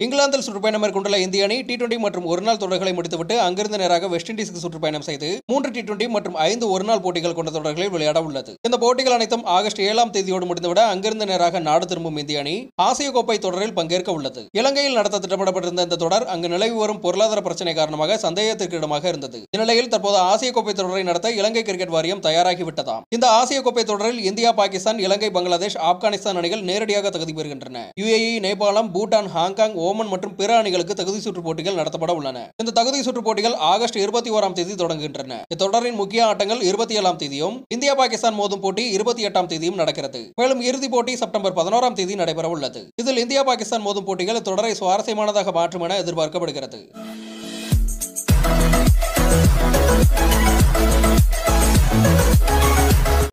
இங்கிலாந்தில் சுற்றுப்பயணம் மேற்கொண்டுள்ள இந்திய அணி டி டுவெண்டி மற்றும் ஒருநாள் தொடர்களை முடித்துவிட்டு அங்கிருந்து நேராக வெஸ்ட் இண்டீஸுக்கு சுற்றுப்பயணம் செய்து மூன்று டி டுவெண்டி மற்றும் ஐந்து ஒருநாள் போட்டிகள் கொண்ட தொடர்களில் விளையாட உள்ளது இந்த போட்டிகள் அனைத்தும் ஆகஸ்ட் ஏழாம் தேதியோடு முடிந்துவிட அங்கிருந்து நேராக நாடு திரும்பும் இந்திய அணி ஆசிய கோப்பை தொடரில் பங்கேற்க உள்ளது இலங்கையில் நடத்த திட்டமிடப்பட்டிருந்த இந்த தொடர் அங்கு நிலவி வரும் பொருளாதார பிரச்சனை காரணமாக சந்தேகத்திற்கு இடமாக இருந்தது இந்நிலையில் தற்போது ஆசிய கோப்பை தொடரை நடத்த இலங்கை கிரிக்கெட் வாரியம் தயாராகிவிட்டதாம் இந்த ஆசிய கோப்பை தொடரில் இந்தியா பாகிஸ்தான் இலங்கை பங்களாதேஷ் ஆப்கானிஸ்தான் அணிகள் நேரடியாக தகுதி பெறுகின்றன யுஏஇ நேபாளம் பூட்டான் ஹாங்காங் ஓமன் மற்றும் பிற அணிகளுக்கு தகுதி சுற்று போட்டிகள் நடத்தப்பட உள்ளன இந்த தகுதி சுற்று போட்டிகள் ஆகஸ்ட் இருபத்தி ஓராம் தேதி தொடங்குகின்றன இத்தொடரின் முக்கிய ஆட்டங்கள் இருபத்தி ஏழாம் தேதியும் இந்தியா பாகிஸ்தான் மோதும் போட்டி இருபத்தி எட்டாம் தேதியும் நடக்கிறது மேலும் இறுதிப் போட்டி செப்டம்பர் பதினோராம் தேதி நடைபெற உள்ளது இதில் இந்தியா பாகிஸ்தான் மோதும் போட்டிகள் இத்தொடரை சுவாரஸ்யமானதாக மாற்றும் என எதிர்பார்க்கப்படுகிறது